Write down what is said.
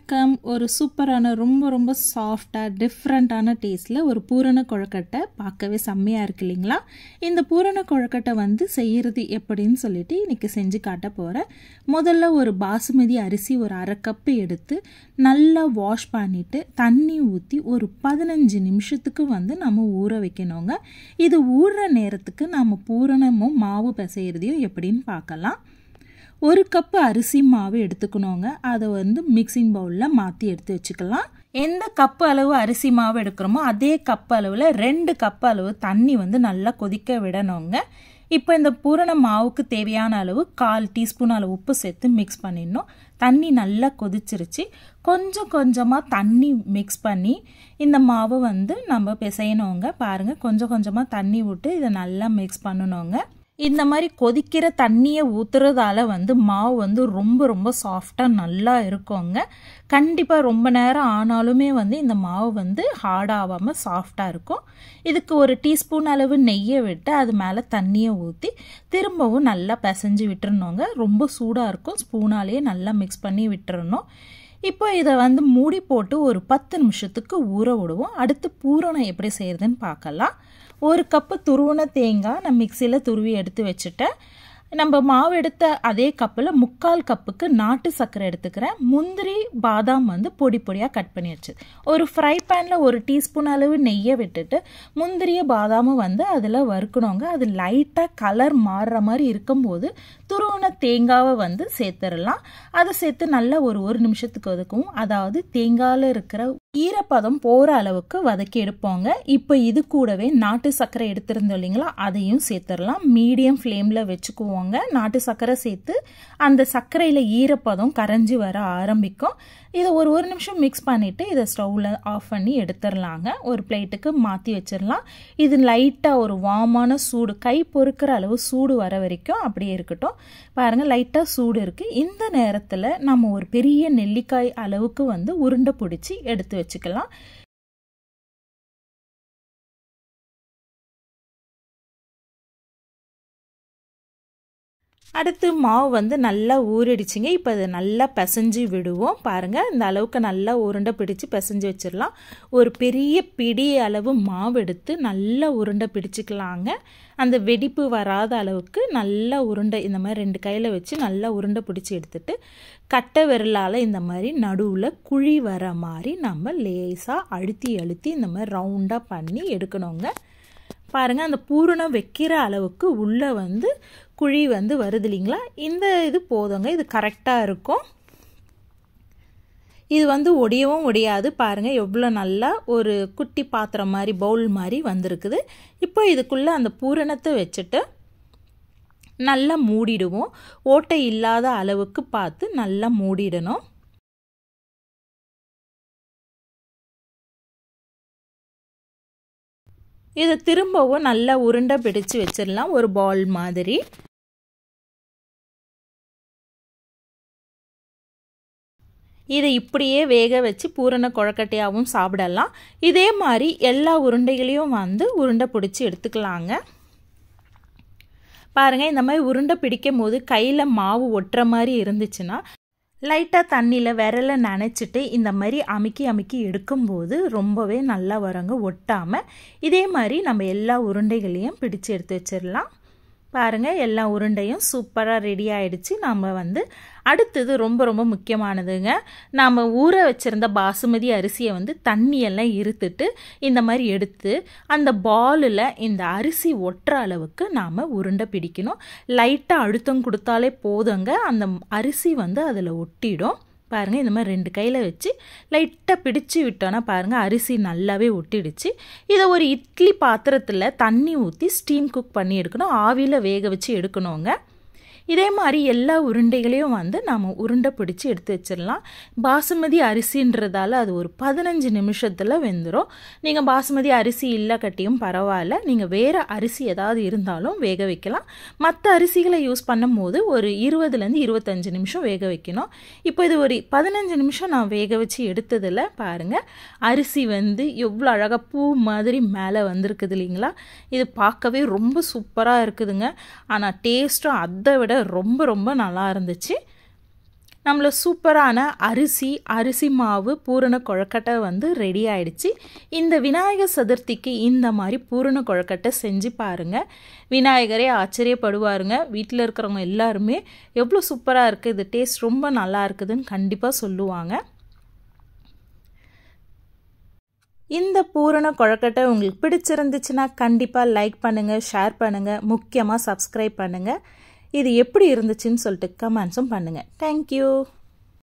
வணக்கம் ஒரு சூப்பரான ரொம்ப ரொம்ப சாஃப்டாக டிஃப்ரெண்ட்டான டேஸ்ட்டில் ஒரு பூரண கொழக்கட்டை பார்க்கவே செம்மையாக இருக்கு இல்லைங்களா இந்த பூரண கொழக்கட்டை வந்து செய்கிறது எப்படின்னு சொல்லிட்டு இன்றைக்கி செஞ்சு காட்ட போகிறேன் முதல்ல ஒரு பாசுமதி அரிசி ஒரு அரை கப்பு எடுத்து நல்லா வாஷ் பண்ணிவிட்டு தண்ணி ஊற்றி ஒரு பதினஞ்சு நிமிஷத்துக்கு வந்து நம்ம ஊற வைக்கணுங்க இது ஊறுற நேரத்துக்கு நம்ம பூரணமும் மாவு பிசைகிறதையும் எப்படின்னு பார்க்கலாம் ஒரு கப்பு அரிசி மாவு எடுத்துக்கணுங்க அதை வந்து மிக்சிங் பவுலில் மாற்றி எடுத்து வச்சுக்கலாம் எந்த கப்பு அளவு அரிசி மாவு எடுக்கிறோமோ அதே கப்பு அளவில் ரெண்டு கப்பு அளவு தண்ணி வந்து நல்லா கொதிக்க விடணுங்க இப்போ இந்த பூரண மாவுக்கு தேவையான அளவு கால் டீஸ்பூன் அளவு உப்பு சேர்த்து மிக்ஸ் பண்ணிடணும் தண்ணி நல்லா கொதிச்சிருச்சு கொஞ்சம் கொஞ்சமாக தண்ணி மிக்ஸ் பண்ணி இந்த மாவை வந்து நம்ம பிசையணுங்க பாருங்கள் கொஞ்சம் கொஞ்சமாக தண்ணி விட்டு இதை நல்லா மிக்ஸ் பண்ணணுங்க இந்த மாதிரி கொதிக்கிற தண்ணியை ஊற்றுறதால வந்து மாவு வந்து ரொம்ப ரொம்ப சாஃப்டாக நல்லா இருக்குங்க கண்டிப்பாக ரொம்ப நேரம் ஆனாலுமே வந்து இந்த மாவு வந்து ஹார்டாகாமல் சாஃப்டாக இருக்கும் இதுக்கு ஒரு டீஸ்பூன் அளவு நெய்யை விட்டு அது மேலே தண்ணியை ஊற்றி திரும்பவும் நல்லா பிசைஞ்சு விட்டுறணுங்க ரொம்ப சூடாக இருக்கும் ஸ்பூனாலேயே நல்லா மிக்ஸ் பண்ணி விட்டுறணும் இப்போ இதை வந்து மூடி போட்டு ஒரு பத்து நிமிஷத்துக்கு ஊற விடுவோம் அடுத்து பூரணம் எப்படி செய்கிறதுன்னு பார்க்கலாம் ஒரு கப்பு துருவன தேங்காய் நான் மிக்சியில் துருவி எடுத்து வச்சுட்டேன் நம்ம மாவு எடுத்த அதே கப்பில் முக்கால் கப்புக்கு நாட்டு சர்க்கரை எடுத்துக்கிறேன் முந்திரி பாதாம் வந்து பொடி பொடியாக கட் பண்ணி வச்சு ஒரு ஃப்ரை பேனில் ஒரு டீஸ்பூன் அளவு நெய்யை விட்டுட்டு முந்திரிய பாதாமும் வந்து அதில் வறுக்கணுங்க அது லைட்டாக கலர் மாறுற மாதிரி இருக்கும்போது துருவன தேங்காவை வந்து சேர்த்துடலாம் அதை சேர்த்து நல்லா ஒரு ஒரு நிமிஷத்துக்கு ஒதுக்கும் அதாவது தேங்காயில் இருக்கிற ஈரப்பதம் போகிற அளவுக்கு வதக்கி எடுப்போங்க இப்போ இது கூடவே நாட்டு சர்க்கரை எடுத்திருந்தோம் இல்லைங்களா அதையும் சேர்த்துடலாம் மீடியம் ஃப்ளேமில் வச்சுக்குவோங்க நாட்டு சர்க்கரை சேர்த்து அந்த சர்க்கரையில் ஈரப்பதம் கரைஞ்சி வர ஆரம்பிக்கும் இதை ஒரு ஒரு நிமிஷம் மிக்ஸ் பண்ணிவிட்டு இதை ஸ்டவ்வில் ஆஃப் பண்ணி எடுத்துடலாங்க ஒரு பிளேட்டுக்கு மாற்றி வச்சிடலாம் இது லைட்டாக ஒரு வாமான சூடு கை பொறுக்கிற அளவு சூடு வர வரைக்கும் அப்படியே இருக்கட்டும் பாருங்கள் லைட்டாக சூடு இருக்குது இந்த நேரத்தில் நம்ம ஒரு பெரிய நெல்லிக்காய் அளவுக்கு வந்து உருண்டை பிடிச்சி எடுத்து வச்சுக்கலாம் அடுத்து மாவு வந்து நல்லா ஊறிடுச்சிங்க இப்போ அதை நல்லா பிசைஞ்சு விடுவோம் பாருங்கள் இந்த அளவுக்கு நல்லா உருண்டை பிடிச்சி பிசைஞ்சு வச்சிடலாம் ஒரு பெரிய பிடி அளவு மாவு எடுத்து நல்லா உருண்டை பிடிச்சிக்கலாங்க அந்த வெடிப்பு வராத அளவுக்கு நல்லா உருண்டை இந்த மாதிரி ரெண்டு கையில் வச்சு நல்லா உருண்டை பிடிச்சி எடுத்துட்டு கட்டை விரலால் இந்த மாதிரி நடுவில் குழி வர மாதிரி நம்ம லேசாக அழுத்தி அழுத்தி இந்த மாதிரி ரவுண்டாக பண்ணி எடுக்கணுங்க பாருங்கள் அந்த பூரணம் வைக்கிற அளவுக்கு உள்ளே வந்து குழி வந்து வருது இல்லைங்களா இந்த இது போதுங்க இது கரெக்டாக இருக்கும் இது வந்து ஒடியவும் ஒடியாது பாருங்கள் எவ்வளோ நல்லா ஒரு குட்டி பாத்திரம் மாதிரி பவுல் மாதிரி வந்திருக்குது இப்போ இதுக்குள்ளே அந்த பூரணத்தை வச்சுட்டு நல்லா மூடிடுவோம் ஓட்டை இல்லாத அளவுக்கு பார்த்து நல்லா மூடிடணும் இதை திரும்பவும் நல்லா உருண்டை பிடிச்சு வச்சிடலாம் ஒரு பால் மாதிரி இதை இப்படியே வேக வச்சு பூரண குழக்கட்டையாகவும் சாப்பிடலாம் இதே மாதிரி எல்லா உருண்டைகளையும் வந்து உருண்டை பிடிச்சி எடுத்துக்கலாங்க பாருங்கள் இந்த மாதிரி உருண்டை பிடிக்கும் போது கையில் மாவு ஒட்டுற மாதிரி இருந்துச்சுன்னா லைட்டாக தண்ணியில் விரலை நனைச்சிட்டு இந்த மாதிரி அமுக்கி அமுக்கி எடுக்கும்போது ரொம்பவே நல்லா வருங்க ஒட்டாமல் இதே மாதிரி நம்ம எல்லா உருண்டைகளையும் பிடிச்சு எடுத்து வச்சிடலாம் பாருங்கள் எல்லா உருண்டையும் சூப்பராக ரெடி ஆகிடுச்சு நம்ம வந்து அடுத்தது ரொம்ப ரொம்ப முக்கியமானதுங்க நாம் ஊற வச்சுருந்த பாசுமதி அரிசியை வந்து தண்ணியெல்லாம் இருத்துட்டு இந்த மாதிரி எடுத்து அந்த பாலில் இந்த அரிசி ஒட்டுற அளவுக்கு நாம் உருண்டை பிடிக்கணும் லைட்டாக அழுத்தம் கொடுத்தாலே போதுங்க அந்த அரிசி வந்து அதில் ஒட்டிடும் பாருங்கள் இந்த மாதிரி ரெண்டு கையில் வச்சு லைட்டாக பிடிச்சி விட்டோன்னா பாருங்கள் அரிசி நல்லாவே ஒட்டிடுச்சு இதை ஒரு இட்லி பாத்திரத்தில் தண்ணி ஊற்றி ஸ்டீம் குக் பண்ணி எடுக்கணும் ஆவியில் வேக வச்சு எடுக்கணுங்க இதே மாதிரி எல்லா உருண்டைகளையும் வந்து நாம் உருண்டை பிடிச்சி எடுத்து வச்சிடலாம் பாசுமதி அரிசின்றதால அது ஒரு பதினஞ்சு நிமிஷத்தில் வெந்துடும் நீங்கள் பாசுமதி அரிசி இல்லை கட்டியும் பரவாயில்ல நீங்கள் வேறு அரிசி ஏதாவது இருந்தாலும் வேக வைக்கலாம் மற்ற அரிசிகளை யூஸ் பண்ணும் போது ஒரு இருபதுலேருந்து இருபத்தஞ்சு நிமிஷம் வேக வைக்கணும் இப்போ இது ஒரு பதினஞ்சு நிமிஷம் நான் வேக வச்சு எடுத்ததில் பாருங்கள் அரிசி வந்து எவ்வளோ அழகாக பூ மாதிரி மேலே வந்திருக்குது இல்லைங்களா இது பார்க்கவே ரொம்ப சூப்பராக இருக்குதுங்க ஆனால் டேஸ்ட்டும் அதை விட ரொம்ப ரொம்ப நல்லா இருந்துச்சு நம்மள சூப்பரான அரிசி அரிசி மாவு பூரண கொழக்கட்டை வந்து ரெடி ஆயிடுச்சு இந்த விநாயகர் சதுர்த்திக்கு இந்த மாதிரி பூரண கொழக்கட்டை செஞ்சு பாருங்கள் விநாயகரே ஆச்சரியப்படுவாருங்க வீட்டில் இருக்கிறவங்க எல்லாருமே எவ்வளோ சூப்பராக இருக்குது இது டேஸ்ட் ரொம்ப நல்லா இருக்குதுன்னு கண்டிப்பாக சொல்லுவாங்க இந்த பூரண கொழக்கட்டை உங்களுக்கு பிடிச்சிருந்துச்சுன்னா கண்டிப்பாக லைக் பண்ணுங்கள் ஷேர் பண்ணுங்கள் முக்கியமாக சப்ஸ்கிரைப் பண்ணுங்கள் இது எப்படி இருந்துச்சுன்னு சொல்லிட்டு கமெண்ட்ஸும் பண்ணுங்கள் தேங்க்யூ